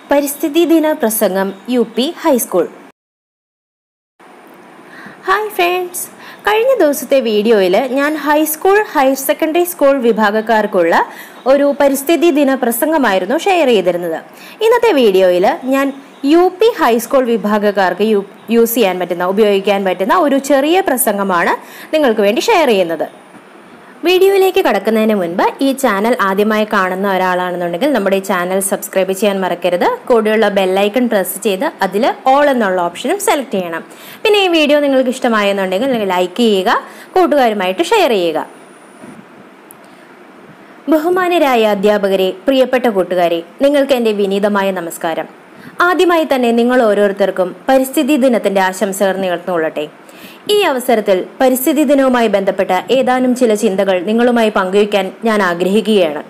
പരിസ്ഥിതി ദിന പ്രസംഗം U P high school hi friends കഴിഞ്ഞ ദിവസത്തെ വീഡിയോയിൽ ഞാൻ ഹൈസ്കൂൾ ഹയർ സെക്കൻഡറി സ്കൂൾ വിഭാഗക്കാർക്കുള്ള ഒരു പരിസ്ഥിതി ദിന പ്രസംഗമായിരുന്നു ഷെയർ ചെയ്തിരുന്നത് ഇന്നത്തെ വീഡിയോയിൽ ഞാൻ യു പി ഹൈസ്കൂൾ വിഭാഗക്കാർക്ക് യു യൂസ് ചെയ്യാൻ പറ്റുന്ന ഉപയോഗിക്കാൻ പറ്റുന്ന ഒരു ചെറിയ പ്രസംഗമാണ് നിങ്ങൾക്ക് വേണ്ടി ഷെയർ ചെയ്യുന്നത് വീഡിയോയിലേക്ക് കടക്കുന്നതിന് മുൻപ് ഈ ചാനൽ ആദ്യമായി കാണുന്ന ഒരാളാണെന്നുണ്ടെങ്കിൽ നമ്മുടെ ഈ ചാനൽ സബ്സ്ക്രൈബ് ചെയ്യാൻ മറക്കരുത് കൂടെയുള്ള ബെല്ലൈക്കൺ പ്രസ് ചെയ്ത് അതിൽ ഓൾ എന്നുള്ള ഓപ്ഷനും സെലക്ട് ചെയ്യണം പിന്നെ ഈ വീഡിയോ നിങ്ങൾക്ക് ഇഷ്ടമായെന്നുണ്ടെങ്കിൽ നിങ്ങൾ ലൈക്ക് ചെയ്യുക കൂട്ടുകാരുമായിട്ട് ഷെയർ ചെയ്യുക ബഹുമാനരായ അധ്യാപകരെ പ്രിയപ്പെട്ട കൂട്ടുകാരെ നിങ്ങൾക്ക് എൻ്റെ വിനീതമായ നമസ്കാരം ആദ്യമായി തന്നെ നിങ്ങൾ ഓരോരുത്തർക്കും പരിസ്ഥിതി ദിനത്തിന്റെ ആശംസകൾ നേർന്നുകൊള്ളട്ടെ ഈ അവസരത്തിൽ പരിസ്ഥിതി ദിനവുമായി ബന്ധപ്പെട്ട ഏതാനും ചില ചിന്തകൾ നിങ്ങളുമായി പങ്കുവയ്ക്കാൻ ഞാൻ ആഗ്രഹിക്കുകയാണ്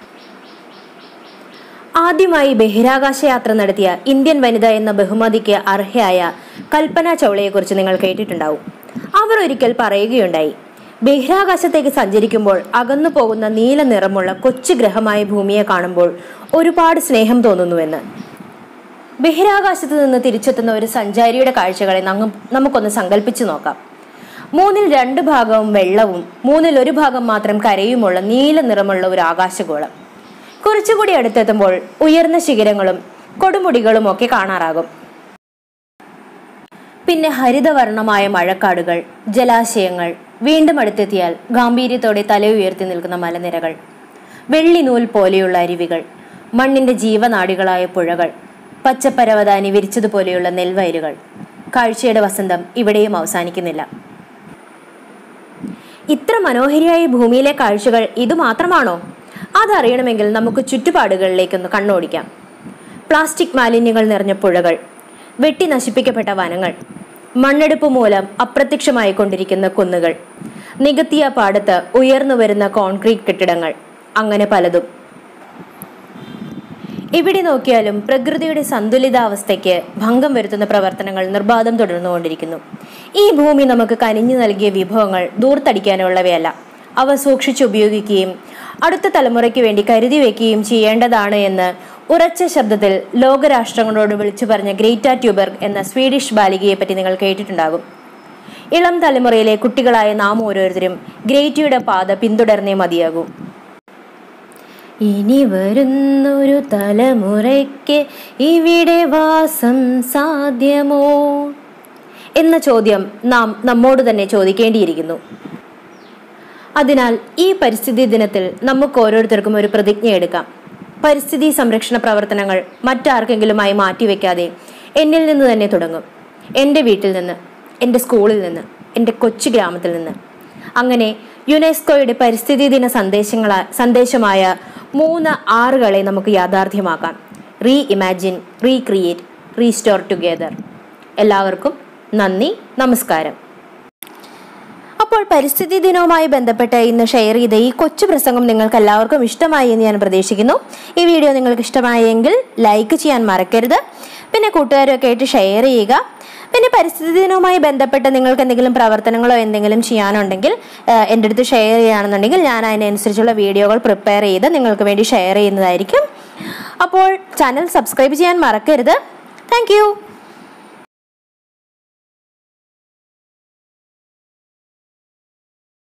ആദ്യമായി ബഹിരാകാശ യാത്ര നടത്തിയ ഇന്ത്യൻ വനിത എന്ന ബഹുമതിക്ക് അർഹയായ കൽപ്പന ചൗളയെക്കുറിച്ച് നിങ്ങൾ കേട്ടിട്ടുണ്ടാവും അവർ ഒരിക്കൽ പറയുകയുണ്ടായി ബഹിരാകാശത്തേക്ക് സഞ്ചരിക്കുമ്പോൾ അകന്നു പോകുന്ന നീല നിറമുള്ള കൊച്ചു ഗ്രഹമായ ഭൂമിയെ കാണുമ്പോൾ ഒരുപാട് സ്നേഹം തോന്നുന്നുവെന്ന് ബഹിരാകാശത്ത് നിന്ന് തിരിച്ചെത്തുന്ന ഒരു സഞ്ചാരിയുടെ കാഴ്ചകളെ നങ്ങ- നമുക്കൊന്ന് സങ്കല്പിച്ചു നോക്കാം മൂന്നിൽ രണ്ട് ഭാഗവും വെള്ളവും മൂന്നിൽ ഒരു ഭാഗം മാത്രം കരയുമുള്ള നീല നിറമുള്ള ഒരു ആകാശഗോളം കുറച്ചുകൂടി അടുത്തെത്തുമ്പോൾ ഉയർന്ന ശിഖരങ്ങളും കൊടുമുടികളും ഒക്കെ കാണാറാകും പിന്നെ ഹരിതവർണമായ മഴക്കാടുകൾ ജലാശയങ്ങൾ വീണ്ടും അടുത്തെത്തിയാൽ ഗാംഭീര്യത്തോടെ തല ഉയർത്തി നിൽക്കുന്ന മലനിരകൾ വെള്ളി നൂൽ പോലെയുള്ള അരുവികൾ മണ്ണിന്റെ ജീവനാടികളായ പുഴകൾ പച്ചപ്പരവതാനി വിരിച്ചതുപോലെയുള്ള നെൽവയലുകൾ കാഴ്ചയുടെ വസന്തം ഇവിടെയും അവസാനിക്കുന്നില്ല ഇത്ര മനോഹരിയായ ഭൂമിയിലെ കാഴ്ചകൾ ഇത് മാത്രമാണോ അതറിയണമെങ്കിൽ നമുക്ക് ചുറ്റുപാടുകളിലേക്കൊന്ന് കണ്ണോടിക്കാം പ്ലാസ്റ്റിക് മാലിന്യങ്ങൾ നിറഞ്ഞ പുഴകൾ വെട്ടി നശിപ്പിക്കപ്പെട്ട വനങ്ങൾ മണ്ണെടുപ്പ് മൂലം അപ്രത്യക്ഷമായി കൊണ്ടിരിക്കുന്ന കുന്നുകൾ നികത്തിയ പാടത്ത് ഉയർന്നു വരുന്ന കോൺക്രീറ്റ് കെട്ടിടങ്ങൾ അങ്ങനെ പലതും എവിടെ നോക്കിയാലും പ്രകൃതിയുടെ സന്തുലിതാവസ്ഥയ്ക്ക് ഭംഗം വരുത്തുന്ന പ്രവർത്തനങ്ങൾ നിർബാധം തുടർന്നുകൊണ്ടിരിക്കുന്നു ഈ ഭൂമി നമുക്ക് കനിഞ്ഞു നൽകിയ വിഭവങ്ങൾ ദൂർത്തടിക്കാനുള്ളവയല്ല അവ സൂക്ഷിച്ചുപയോഗിക്കുകയും അടുത്ത തലമുറയ്ക്ക് വേണ്ടി കരുതി വെക്കുകയും ചെയ്യേണ്ടതാണ് എന്ന് ഉറച്ച ശബ്ദത്തിൽ ലോകരാഷ്ട്രങ്ങളോട് വിളിച്ചു പറഞ്ഞ ഗ്രേറ്റ ട്യൂബർഗ് എന്ന സ്വീഡിഷ് ബാലികയെ പറ്റി നിങ്ങൾ കേട്ടിട്ടുണ്ടാകും ഇളം തലമുറയിലെ കുട്ടികളായ നാം ഓരോരുത്തരും ഗ്രേറ്റിയുടെ പാത പിന്തുടർന്നേ മതിയാകൂ ഇനി വരുന്നൊരു തലമുറയ്ക്ക് ഇവിടെ വാസം സാധ്യമോ എന്ന ചോദ്യം നാം നമ്മോട് തന്നെ ചോദിക്കേണ്ടിയിരിക്കുന്നു അതിനാൽ ഈ പരിസ്ഥിതി ദിനത്തിൽ നമുക്ക് ഓരോരുത്തർക്കും ഒരു പ്രതിജ്ഞ എടുക്കാം പരിസ്ഥിതി സംരക്ഷണ പ്രവർത്തനങ്ങൾ മറ്റാർക്കെങ്കിലുമായി മാറ്റിവെക്കാതെ എന്നിൽ നിന്ന് തന്നെ തുടങ്ങും എൻ്റെ വീട്ടിൽ നിന്ന് എൻ്റെ സ്കൂളിൽ നിന്ന് എൻ്റെ കൊച്ചു ഗ്രാമത്തിൽ നിന്ന് അങ്ങനെ യുനെസ്കോയുടെ പരിസ്ഥിതി ദിന സന്ദേശങ്ങളാ സന്ദേശമായ മൂന്ന് ആറുകളെ നമുക്ക് യാഥാർത്ഥ്യമാക്കാം reimagine recreate restore together എല്ലാവർക്കും നന്ദി നമസ്കാരം അപ്പോൾ പരിസ്ഥിതി ദിനവുമായി ബന്ധപ്പെട്ട് ഇന്ന് ഷെയർ ചെയ്ത ഈ കൊച്ചു പ്രസംഗം നിങ്ങൾക്ക് എല്ലാവർക്കും ഇഷ്ടമായി എന്ന് ഞാൻ പ്രതീക്ഷിക്കുന്നു ഈ വീഡിയോ നിങ്ങൾക്ക് ഇഷ്ടമായെങ്കിൽ ലൈക്ക് ചെയ്യാൻ മറക്കരുത് പിന്നെ കൂട്ടുകാരൊക്കെ ആയിട്ട് ഷെയർ ചെയ്യുക പിന്നെ പരിസ്ഥിതി ദിനവുമായി ബന്ധപ്പെട്ട് നിങ്ങൾക്ക് എന്തെങ്കിലും പ്രവർത്തനങ്ങളോ എന്തെങ്കിലും ചെയ്യാനുണ്ടെങ്കിൽ ഏഹ്, എൻ്റെ അടുത്ത് ഷെയർ ചെയ്യുകയാണെന്നുണ്ടെങ്കിൽ ഞാൻ അതിനനുസരിച്ചുള്ള വീഡിയോകൾ പ്രിപ്പയർ ചെയ്ത് നിങ്ങൾക്ക് വേണ്ടി ഷെയർ ചെയ്യുന്നതായിരിക്കും അപ്പോൾ ചാനൽ സബ്സ്ക്രൈബ് ചെയ്യാൻ മറക്കരുത് താങ്ക്